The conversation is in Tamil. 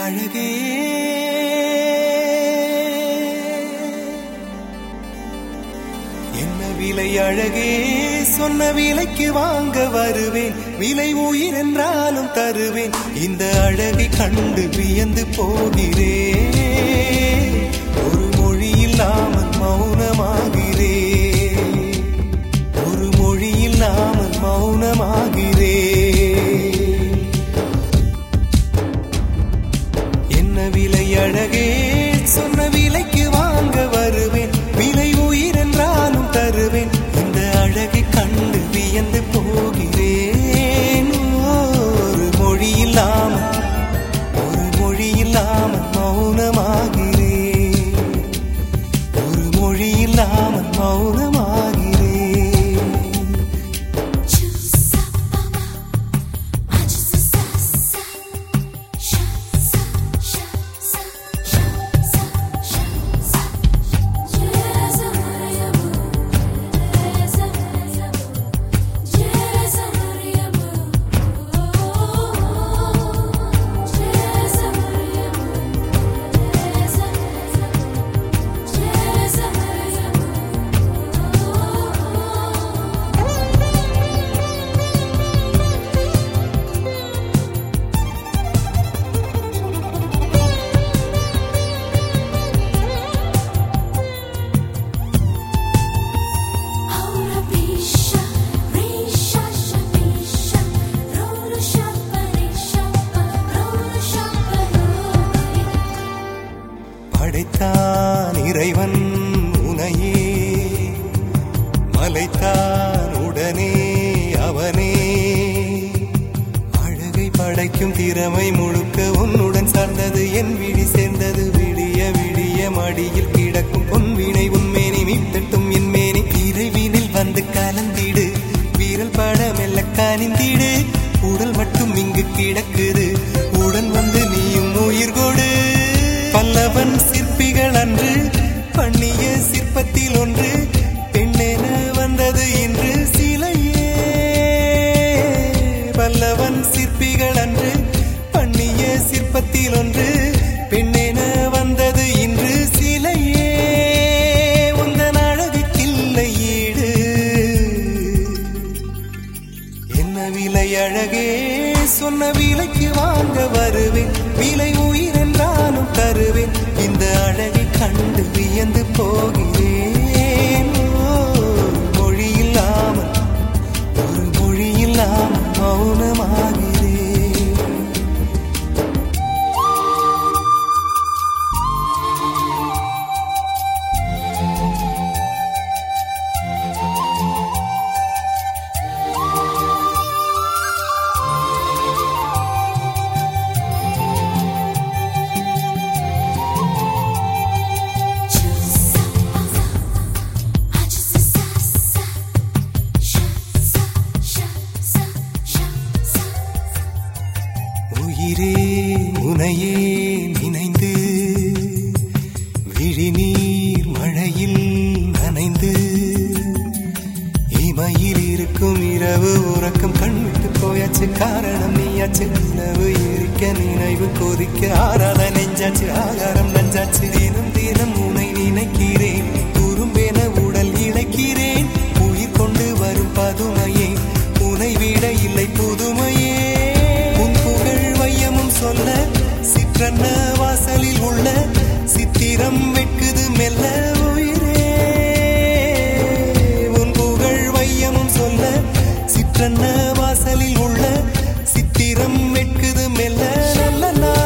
அழகே என்ன விலை அழகே சொன்ன விலைக்கு வாங்க வருவேன் விலை உயிர் என்றாலும் தருவேன் இந்த அழகை கண்டு வியந்து போகிறேன் ஒரு மொழி இல்லாமல் மௌனமாகிறேன் ஒரு மொழி இல்லாமல் மௌனமாகிறேன் என்ன விலை அழகே சொன்ன விலைக்கு வாங்க வருவேன் விலை உயிர் என்றாலும் தருவேன் இந்த அழகை கண்டு வியந்து போகிறேன் ஒரு மொழி இல்லாமல் ஒரு மொழி இல்லாமல் மௌனமாகிறேன் ஒரு மொழி இல்லாமல் மௌனமாகிறேன் படைத்தான் இறைவன் உனையே மலைத்தான் உடனே அவனே அழகை படைக்கும் திறமை முழுக்க உன்னுடன் சார்ந்தது என் விழி சேர்ந்தது விடிய விடிய மடியில் கிடக்கும் பொன்வினை உன்மேனி மீட்டட்டும் என் மேனி இறைவினில் வந்து கலந்திடு வீரல் பட மெல்ல கனிந்திடு உடல் மட்டும் இங்கு கிடக்குது உடன் வந்து நீயும் உயிர் கொடு பல்லவன் சிற்பிகள் அன்று பண்ணிய சிற்பத்தில் ஒன்று பெண்ணென வந்தது இன்று சிலையே பல்லவன் சிற்பிகள் அன்று பண்ணிய சிற்பத்தில் ஒன்று பெண்ணென வந்தது இன்று சிலையே உந்தன் அழகுக்கில்லை ஈடு என்ன விலை அழகே சொன்ன விலைக்கு வாங்க வருவேன் விலை உயிர் என்றாலும் தருவேன் இந்த அழகை கண்டு வியந்து போகிறேன் ஒரு மொழி இல்லாமல் ஒரு மொழி இல்லாமல் மௌனமாகிறேன் உயிரே உனையே நினைந்து விழிநீர் மழையில் நனைந்து இமையில் இருக்கும் இரவு உறக்கம் கண் விட்டு போயாச்சு காரணம் நீயாச்சு நிலவு எரிக்க நினைவு கொதிக்க ஆறாத நெஞ்சாச்சு ஆகாரம் நஞ்சாச்சு தினம் தினம் உனை நினைக்கிறேன் துரும்பென உடல் இழைக்கிறேன் உயிர் கொண்டு வரும் பதுமையே உனை விட இல்லை புதுமையே உன் புகழ் வையமும் சொல்ல சிற்றன்ன வாசலில் உள்ள சித்திரம் வெட்குது மெல்ல உயிரே உன் புகழ் வையமும் சொல்ல சிற்றன்ன வாசலில் உள்ள சித்திரம் வெட்குது மெல்ல நல்ல நாள்